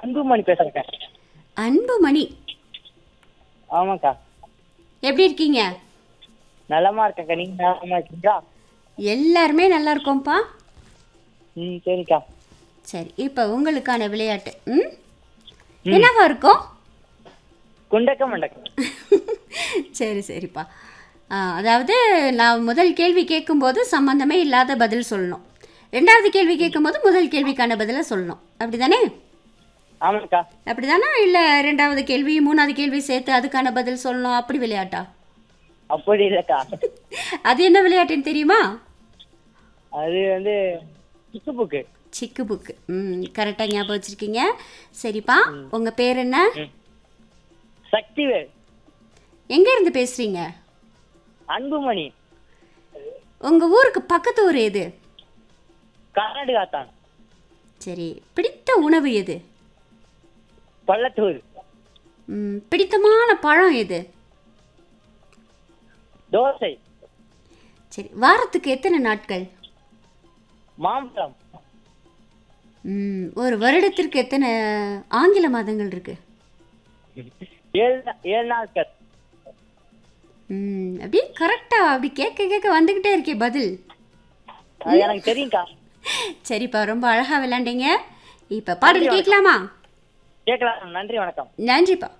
அன்புமணி பேசுறேன்க்கா அன்புமணி ஆமாக்கா எப்படி இருக்கீங்க நலமா இருக்கேன்க்கா நீங்க நலமா இருக்கீங்களா எல்லாருமே நல்லா இருக்கோம்ப்பா ம் சரிக்கா சரி இப்போ உங்களுக்கான விளையாட்டு ம் என்னவா இருக்கும் குண்டக்க மண்டக்கம் சரி சரிப்பா ஆ, அதாவது நான் முதல் கேள்வி கேட்கும்போது சம்மந்தமே இல்லாத பதில் சொல்லணும் ரெண்டாவது கேள்வி கேட்கும்போது முதல் கேள்விக்கான பதிலை சொல்லணும் அப்படி தானே ஆமாக்கா அப்படி தானே இல்லை ரெண்டாவது கேள்வி மூணாவது கேள்வி சேர்த்து அதுக்கான பதில் சொல்லணும் அப்படி விளையாட்டா அப்படி இல்லக்கா அது என்ன விளையாட்டுன்னு தெரியுமா அது வந்து புக்கு புக்கு சிக்கு புக்கு ம் கரெக்டாக ஞாபகம் வச்சுருக்கீங்க சரிப்பா உங்கள் பேர் என்ன சக்திவேல் எங்கே இருந்து பேசுகிறீங்க அன்புமணி உங்கள் ஊருக்கு பக்கத்து ஊர் எது கர்நாடகா தான் சரி பிடித்த உணவு எது பள்ளத்தூர் ம், பிடித்தமான பழம் எது தோசை சரி வாரத்துக்கு எத்தனை நாட்கள் மாம்பழம் ம், ஒரு வருடத்திற்கு எத்தனை ஆங்கில மாதங்கள் இருக்கு ஏழு நா- ஏழு நாட்கள் ம், அப்படியே கரெக்டாக அப்படி கேட்க கேட்க வந்துக்கிட்டே இருக்கே பதில் அது எனக்கு தெரியும்க்கா சரிப்பா ரொம்ப அழகாக விளையாண்டீங்க இப்போ பாடல் கேட்கலாமா கேட்கலாம் நன்றி வணக்கம் நன்றிப்பா